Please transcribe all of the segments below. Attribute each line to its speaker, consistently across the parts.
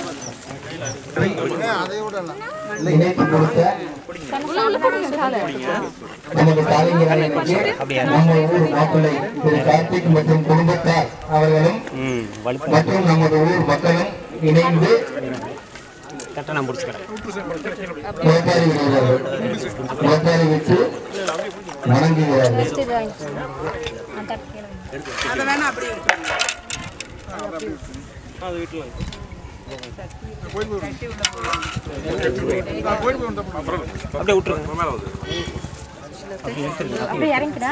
Speaker 1: இணைத்து கொடுத்த நமது காலைஞரான நம்ம ஊர் மாப்பிள்ளை திரு கார்த்திக் மற்றும் குடும்பத்தார் அவர்களும் மற்றும் நமது ஊர் மக்களும் இணைந்து முகத்தாரி விடுகிறார்கள் முகத்தாரி விட்டு வணங்குகிறார்கள்
Speaker 2: அப்படியே இறங்கிடா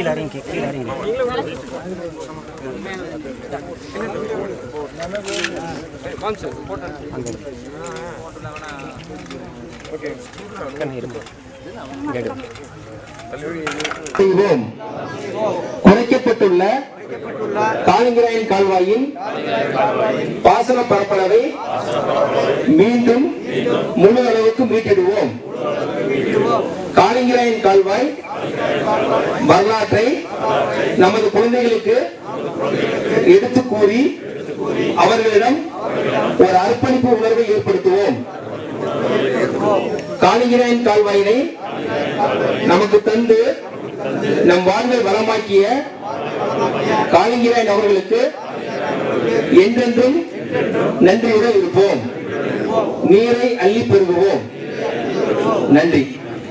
Speaker 1: செய்வோம் குறைக்கப்பட்டுள்ள காலிங்கராயன் கால்வாயின் பாசன பரப்பளவை மீண்டும் முழு அளவுக்கு மீட்டிடுவோம் காலிங்கராயன் கால்வாய் வரலாற்றை நமது குழந்தைகளுக்கு எடுத்து கூறி அவர்களிடம் ஒரு அர்ப்பணிப்பு உணர்வை ஏற்படுத்துவோம் காலிங்கராயன் கால்வாயினை நமக்கு தந்து நம் வாழ்வை வளமாக்கிய காலிங்கராயன் அவர்களுக்கு என்றென்றும் நன்றியுடன் இருப்போம் நீரை அள்ளி பெருகுவோம் நன்றி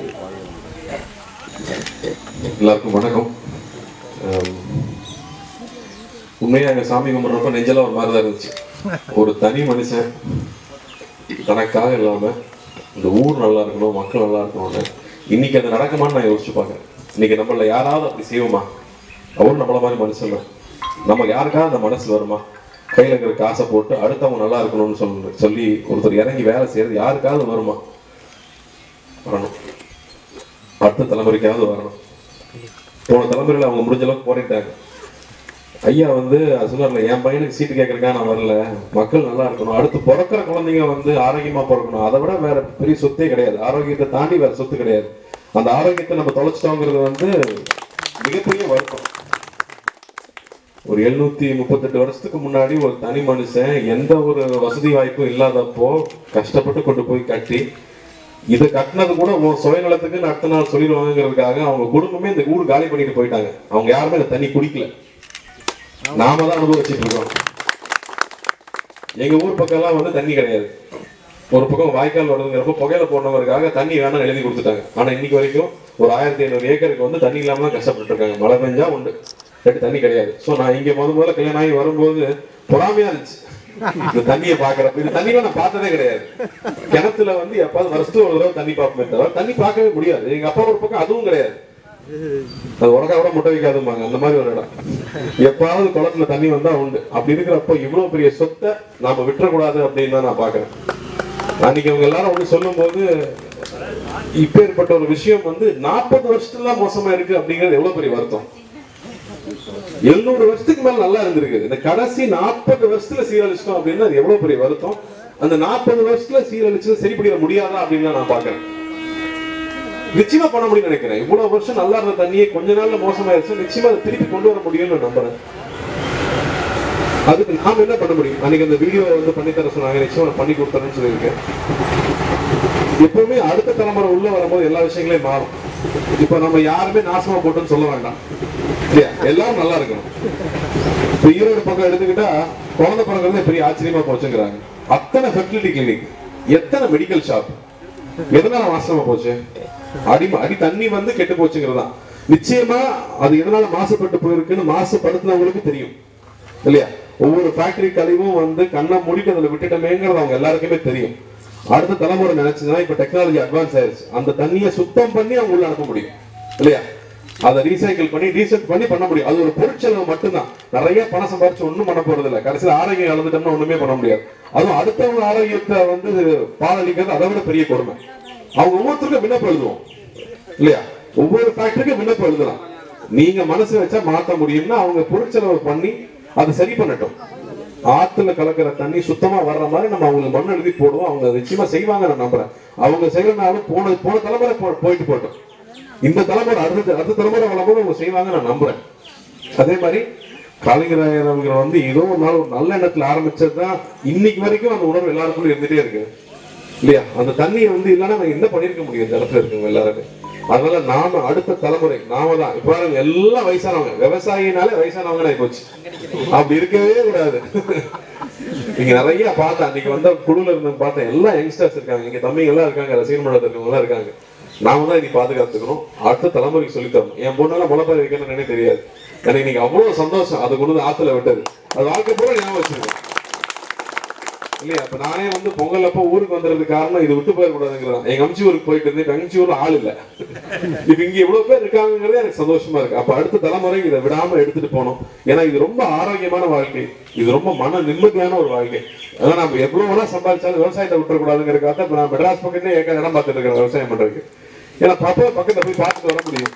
Speaker 3: எல்லாருக்கும் வணக்கம் ஆம், உண்மையா எங்க சாமி கும்பிட்றப்ப நெஞ்செல்லாம் ஒரு மாதிரி தான் இருந்துச்சு ஒரு தனி மனுஷன் தனக்காக இல்லாம இந்த ஊர் நல்லா இருக்கணும் மக்கள் நல்லா இருக்கணும்னு இன்னைக்கு அது நடக்குமான்னு நான் யோசிச்சு பார்க்கறேன் இன்னைக்கு நம்மள யாராவது அப்படி செய்வோமா அவரும் நம்மள மாதிரி மனுஷன் தான் நமக்கு யாருக்காவது அந்த மனசு வருமா கையில இருக்கிற காசை போட்டு அடுத்தவங்க நல்லா இருக்கணும்னு சொல்லி சொல்லி ஒருத்தர் இறங்கி வேலை செய்யறது யாருக்காவது வருமா வரணும் அடுத்த தலைமுறைக்காவது வரணும் போன தலைமுறையில் அவங்க முடிஞ்ச அளவுக்கு போராடிட்டாங்க ஐயா வந்து அது சொன்னார்ல என் பையனுக்கு சீட்டு கேட்கறக்கா நான் வரல மக்கள் நல்லா இருக்கணும் அடுத்து பிறக்கிற குழந்தைங்க வந்து ஆரோக்கியமா பிறக்கணும் அதை விட வேற பெரிய சொத்தே கிடையாது ஆரோக்கியத்தை தாண்டி வேற சொத்து கிடையாது அந்த ஆரோக்கியத்தை நம்ம தொலைச்சிட்டோங்கிறது வந்து மிகப்பெரிய வருத்தம் ஒரு எழுநூத்தி முப்பத்தெட்டு வருஷத்துக்கு முன்னாடி ஒரு தனி மனுஷன் எந்த ஒரு வசதி வாய்ப்பும் இல்லாதப்போ கஷ்டப்பட்டு கொண்டு போய் கட்டி இதை கட்டினது கூட உன் சுயநலத்துக்கு அடுத்த நாள் சொல்லிடுவாங்கிறதுக்காக அவங்க குடும்பமே இந்த ஊர் காலி பண்ணிட்டு போயிட்டாங்க அவங்க யாருமே இந்த தண்ணி குடிக்கல நாம தான் அனுபவிச்சுட்டு இருக்கோம் எங்க ஊர் பக்கம்லாம் வந்து தண்ணி கிடையாது ஒரு பக்கம் வாய்க்கால் வருதுங்கிறப்ப புகையில போனவருக்காக தண்ணி வேணாம் எழுதி கொடுத்துட்டாங்க ஆனா இன்னைக்கு வரைக்கும் ஒரு ஆயிரத்தி ஐநூறு ஏக்கருக்கு வந்து தண்ணி இல்லாம தான் கஷ்டப்பட்டு இருக்காங்க மழை பெஞ்சா உண்டு இல்லாட்டி தண்ணி கிடையாது சோ நான் இங்க முத முதல்ல கல்யாணம் ஆகி வரும்போது பொறாமையா இருந்துச்சு இந்த தண்ணியை பாக்குறப்ப இந்த தண்ணியை நான் பார்த்ததே கிடையாது கிணத்துல வந்து எப்பாவது வருஷத்துக்கு ஒரு தடவை தண்ணி பார்ப்போமே தவிர தண்ணி பார்க்கவே முடியாது எங்க அப்பா ஒரு பக்கம் அதுவும் கிடையாது அது உடக்கா கூட முட்டை வைக்காதும்பாங்க அந்த மாதிரி ஒரு இடம் எப்பாவது குளத்துல தண்ணி வந்தா உண்டு அப்படி இருக்கிறப்போ இவ்வளவு பெரிய சொத்தை நாம விட்டுறக்கூடாது அப்படின்னு தான் நான் பாக்குறேன் அன்னைக்கு அவங்க எல்லாரும் வந்து சொல்லும்போது இப்பேற்பட்ட ஒரு விஷயம் வந்து நாற்பது வருஷத்துல மோசமா இருக்கு அப்படிங்கிறது எவ்வளவு பெரிய வருத்தம் எழுநூறு வருஷத்துக்கு மேல நல்லா இருந்திருக்கு இந்த கடைசி நாற்பது வருஷத்துல சீரழிச்சிட்டோம் அப்படின்னா அது எவ்வளவு பெரிய வருத்தம் அந்த நாற்பது வருஷத்துல சீரழிச்சு சரி பண்ணிட முடியாதா அப்படின்னு தான் நான் பாக்குறேன் நிச்சயமா பண்ண முடியும்னு நினைக்கிறேன் இவ்வளவு வருஷம் நல்லா இருந்த தண்ணியை கொஞ்ச நாள்ல மோசமாயிருச்சு நிச்சயமா அதை திருப்பி கொண்டு வர முடியும்னு நான் நம்புறேன் அதுக்கு நாம என்ன பண்ண முடியும் அன்னைக்கு அந்த வீடியோ வந்து பண்ணி தர சொன்னாங்க நிச்சயமா நான் பண்ணி கொடுத்தேன்னு சொல்லியிருக்கேன் எப்பவுமே அடுத்த தலைமுறை உள்ள வரும்போது எல்லா விஷயங்களையும் மாறும் இப்ப நம்ம யாருமே நாசமா போட்டோம்னு சொல்ல வேண்டாம் இல்லையா எல்லாரும் நல்லா இருக்கணும் இப்ப ஈரோடு பக்கம் எடுத்துக்கிட்டா குழந்தை பிறகுறது பெரிய ஆச்சரியமா போச்சுங்கிறாங்க அத்தனை ஃபெர்டிலிட்டி கிளினிக் எத்தனை மெடிக்கல் ஷாப் எதனால நாசமா போச்சு அடி அடி தண்ணி வந்து கெட்டு போச்சுங்கிறதா நிச்சயமா அது எதனால மாசுபட்டு போயிருக்குன்னு மாசுபடுத்தினவங்களுக்கு தெரியும் இல்லையா ஒவ்வொரு ஃபேக்டரி கழிவும் வந்து கண்ணை மூடிட்டு அதில் விட்டுட்டமேங்கிறது அவங்க எல்லாருக்குமே தெரியும் அடுத்த தலைமுறை நினைச்சதுன்னா இப்ப டெக்னாலஜி அட்வான்ஸ் ஆயிருச்சு அந்த தண்ணியை சுத்தம் பண்ணி அவங்க உள்ள அனுப்ப முடியும் இல்லையா அதை ரீசைக்கிள் பண்ணி ரீசெட் பண்ணி பண்ண முடியும் அது ஒரு பொருட்செலவு மட்டும்தான் நிறைய பணம் சம்பாரிச்சு ஒண்ணும் பண்ண போறது இல்ல கடைசியில் ஆரோக்கியம் இழந்துட்டோம்னா ஒண்ணுமே பண்ண முடியாது அதுவும் அடுத்தவங்க ஆரோக்கியத்தை வந்து பாலளிக்கிறது அதை விட பெரிய கொடுமை அவங்க ஒவ்வொருத்தருக்கும் விண்ணப்பம் எழுதுவோம் இல்லையா ஒவ்வொரு ஃபேக்டரிக்கும் விண்ணப்பம் எழுதலாம் நீங்க மனசு வச்சா மாத்த முடியும்னா அவங்க பொருட்செலவு பண்ணி அதை சரி பண்ணட்டும் ஆத்துல கலக்கிற தண்ணி சுத்தமா வர்ற மாதிரி நம்ம அவங்களுக்கு மண் எழுதி போடுவோம் அவங்க நிச்சயமா செய்வாங்க நான் நம்புறேன் அவங்க செய்யறதுனாலும் போன போன தலைமுறை போ- போயிட்டு போட்டோம் இந்த தலைமுறை அடுத்த அடுத்த தலைமுறை வரும்போது அவங்க செய்வாங்க நான் நம்புறேன் அதே மாதிரி கலைஞர் அவங்க வந்து ஏதோ ஒரு நாள் ஒரு நல்ல எண்ணத்துல ஆரம்பிச்சது தான் இன்னைக்கு வரைக்கும் அந்த உணர்வு எல்லாருக்குள்ள இருந்துட்டே இருக்கு இல்லையா அந்த தண்ணியை வந்து இல்லைன்னா நான் என்ன பண்ணிருக்க முடியும் இந்த இடத்துல இருக்கவங்க எல்லாருமே அதனால நாம அடுத்த தலைமுறை நாம தான் இப்ப பாருங்க எல்லாம் வயசானவங்க விவசாயினாலே வயசானவங்க போச்சு அப்படி இருக்கவே கூடாது இங்க நிறைய பார்த்தேன் அன்னைக்கு வந்த குழுல இருந்த பார்த்தேன் எல்லாம் யங்ஸ்டர்ஸ் இருக்காங்க இங்க தம்பிங்க எல்லாம் இருக்காங்க ரசிகர் மன்றத்தில் இருக்கவங்க எல்லாம் இருக்காங்க நாம தான் இனி பாதுகாத்துக்கணும் அடுத்த தலைமுறைக்கு சொல்லித் தரணும் என் பொண்ணெல்லாம் முளைப்பாரி வைக்கணும்னு தெரியாது எனக்கு இன்னைக்கு அவ்வளவு சந்தோஷம் அதை கொண்டு வந்து ஆத்துல விட்டது அது வாழ்க்கை பூரா ஞாபகம் வச்சிருக்கேன் இல்லையா இப்ப நானே வந்து பொங்கல் அப்போ ஊருக்கு வந்ததுக்கு காரணம் இது விட்டு போயிடக்கூடாதுங்கிறதான் எங்க அம்ச்சி ஊருக்கு போயிட்டு இருந்து இப்ப அம்ச்சி ஊர்ல ஆள் இல்ல இப்ப இங்க இவ்வளவு பேர் இருக்காங்கிறது எனக்கு சந்தோஷமா இருக்கு அப்ப அடுத்த தலைமுறை இதை விடாம எடுத்துட்டு போகணும் ஏன்னா இது ரொம்ப ஆரோக்கியமான வாழ்க்கை இது ரொம்ப மன நிம்மதியான ஒரு வாழ்க்கை அதான் நம்ம எவ்வளவு வேணா சம்பாதிச்சாலும் விவசாயத்தை விட்டுறக்கூடாதுங்கிறதுக்காக இப்ப நான் மெட்ராஸ் பக்கத்துல ஏக்கர் இடம் பார்த்துட்டு இருக்கேன் விவசாயம் பண்றதுக்கு ஏன்னா பாப்பா பக்கத்துல போய் பார்த்துட்டு வர முடியும்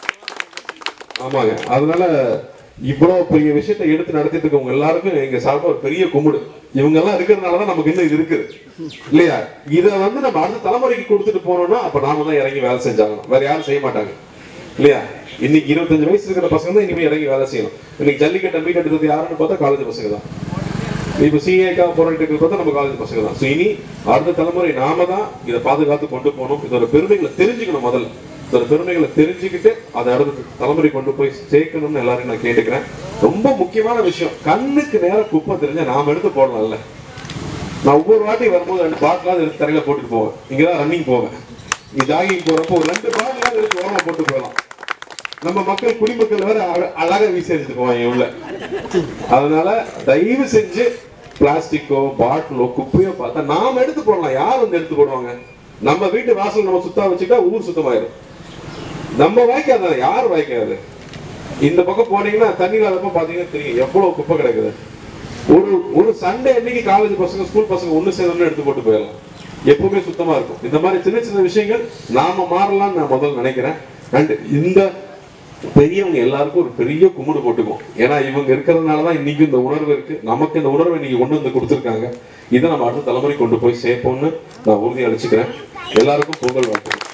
Speaker 3: ஆமாங்க அதனால இவ்வளவு பெரிய விஷயத்தை எடுத்து நடத்திட்டு இருக்கவங்க எல்லாருக்கும் எங்க சார்பா ஒரு பெரிய கும்பிடு இவங்க எல்லாம் இருக்கிறதுனாலதான் நமக்கு இன்னும் இது இருக்குது இல்லையா இத வந்து நம்ம அடுத்த தலைமுறைக்கு கொடுத்துட்டு போனோம்னா அப்ப நாம தான் இறங்கி வேலை செஞ்சாகணும் வேற யாரும் செய்ய மாட்டாங்க இல்லையா இன்னைக்கு இருபத்தஞ்சு வயசு இருக்கிற பசங்க தான் இனிமே இறங்கி வேலை செய்யணும் இன்னைக்கு ஜல்லிக்கட்டை மீட் எடுத்தது யாருன்னு பார்த்தா காலேஜ் பசங்க தான் இப்ப சிஏக்கா போராட்டத்துக்கு பார்த்தா நம்ம காலேஜ் பசங்க தான் ஸோ இனி அடுத்த தலைமுறை நாம தான் இதை பாதுகாத்து கொண்டு போகணும் இதோட பெருமைகளை தெரிஞ்சுக்கணும் முதல்ல இதோட பெருமைகளை தெரிஞ்சுக்கிட்டு அதை அடுத்த தலைமுறை கொண்டு போய் சேர்க்கணும்னு எல்லாரும் நான் கேட்டுக்கிறேன் ரொம்ப முக்கியமான விஷயம் கண்ணுக்கு நேரம் குப்பை தெரிஞ்சா நாம எடுத்து போடலாம்ல நான் ஒவ்வொரு வாட்டி வரும்போது ரெண்டு பாட்டிலாவது எடுத்து தரையில போட்டுட்டு போவேன் இங்கதான் ரன்னிங் போவேன் இங்க ஜாகிங் போறப்போ ஒரு ரெண்டு பாட்டிலாவது எடுத்து ஓரமா போட்டு போகலாம் நம்ம மக்கள் குடிமக்கள் வேற அழ- அழகா வீசி எடுத்துட்டு போவாங்க உள்ள அதனால தயவு செஞ்சு பிளாஸ்டிக்கோ பாட்டிலோ குப்பையோ பார்த்தா நாம எடுத்து போடலாம் யார் வந்து எடுத்து போடுவாங்க நம்ம வீட்டு வாசல் நம்ம சுத்தா வச்சுட்டா ஊர் சுத்தமாயிரும் நம்ம வாய்க்காது யார் வாய்க்காது இந்த பக்கம் போனீங்கன்னா தண்ணி இல்லாதப்ப பாத்தீங்கன்னா தெரியும் எவ்வளவு குப்பை கிடக்குது ஒரு ஒரு சண்டே அன்னைக்கு காலேஜ் பசங்க ஸ்கூல் பசங்க ஒண்ணு சேர்ந்தோம்னு எடுத்து போட்டு போயிடலாம் எப்பவுமே சுத்தமா இருக்கும் இந்த மாதிரி சின்ன சின்ன விஷயங்கள் நாம மாறலாம்னு நான் முதல்ல நினைக்கிறேன் அண்ட் இந்த பெரியவங்க எல்லாருக்கும் ஒரு பெரிய கும்பிடு போட்டுக்கும் ஏன்னா இவங்க இருக்கிறதுனால தான் இன்னைக்கு இந்த உணர்வு இருக்கு நமக்கு இந்த உணர்வை இன்னைக்கு கொண்டு வந்து கொடுத்துருக்காங்க இதை நம்ம அடுத்த தலைமுறை கொண்டு போய் சேர்ப்போம்னு நான் உறுதி அளிச்சுக்கிறேன் எல்லாருக்கும் பொங்கல் வாழ்த்து